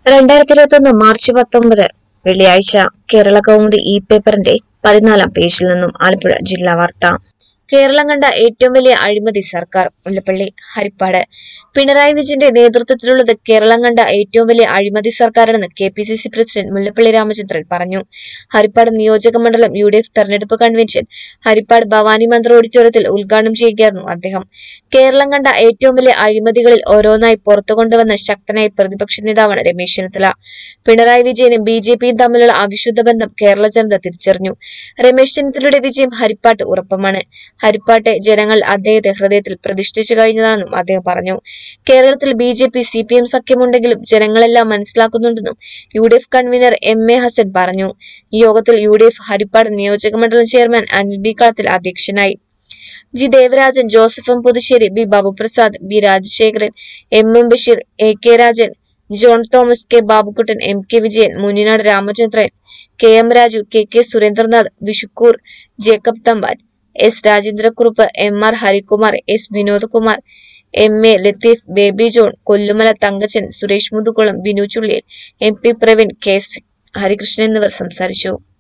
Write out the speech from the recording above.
രണ്ടായിരത്തി ഇരുപത്തി ഒന്ന് മാർച്ച് പത്തൊമ്പത് വെള്ളിയാഴ്ച കേരള കൗമുദി ഇ പേപ്പറിന്റെ പതിനാലാം പേജിൽ നിന്നും ആലപ്പുഴ ജില്ലാ വാർത്ത കേരളം കണ്ട ഏറ്റവും വലിയ അഴിമതി സർക്കാർ മുല്ലപ്പള്ളി ഹരിപ്പാട് പിണറായി വിജയന്റെ നേതൃത്വത്തിലുള്ളത് കേരളം കണ്ട ഏറ്റവും വലിയ അഴിമതി സർക്കാരാണെന്ന് K P C C president Mullappally Ramachandran പറഞ്ഞു ഹരിപ്പാട് നിയോജക മണ്ഡലം യു ഡി എഫ് തെരഞ്ഞെടുപ്പ് കൺവെൻഷൻ ഹരിപ്പാട് ഭവാനി മന്ദിർ ഓഡിറ്റോറിയത്തിൽ ഉദ്ഘാടനം ചെയ്യുകയായിരുന്നു അദ്ദേഹം കേരളം കണ്ട ഏറ്റവും വലിയ അഴിമതികളിൽ ഓരോന്നായി പുറത്തു കൊണ്ടുവന്ന ശക്തനായ പ്രതിപക്ഷ നേതാവാണ് രമേശ് ചെന്നിത്തല പിണറായി വിജയനും ബി ജെ പിയും തമ്മിലുള്ള അവിശുദ്ധ ബന്ധം കേരള ജനത തിരിച്ചറിഞ്ഞു രമേശ് ചെന്നിത്തലയുടെ വിജയം ഹരിപ്പാട്ട് ഉറപ്പമാണ് ഹരിപ്പാട്ടെ ജനങ്ങൾ അദ്ദേഹത്തെ ഹൃദയത്തിൽ പ്രതിഷ്ഠിച്ചു കഴിഞ്ഞതാണെന്നും അദ്ദേഹം പറഞ്ഞു കേരളത്തിൽ B J P C P M സഖ്യമുണ്ടെങ്കിലും ജനങ്ങളെല്ലാം മനസ്സിലാക്കുന്നുണ്ടെന്നും U D F convenor M A Hassan പറഞ്ഞു ഈ യോഗത്തിൽ യു ഡി എഫ് ഹരിപ്പാട് നിയോജക മണ്ഡലം ചെയർമാൻ അനിൽ ബി കളത്തിൽ അധ്യക്ഷനായി G Devarajan Joseph M Puthussery B Babuprasad B Rajasekharan M M Basheer A K Rajan John Thomas K Babukuttan M K Vijayan Muninad Ramachandran K M Raju K K Surendranath Vishukoor Jacob Thampan S Rajendrakurup M R Harikumar S Vinodkumar M A Latheef Baby John Kollumala Thankachan Suresh Muthukulam Binu Chulliyil M P Praveen K S Harikrishnan എന്നിവർ സംസാരിച്ചു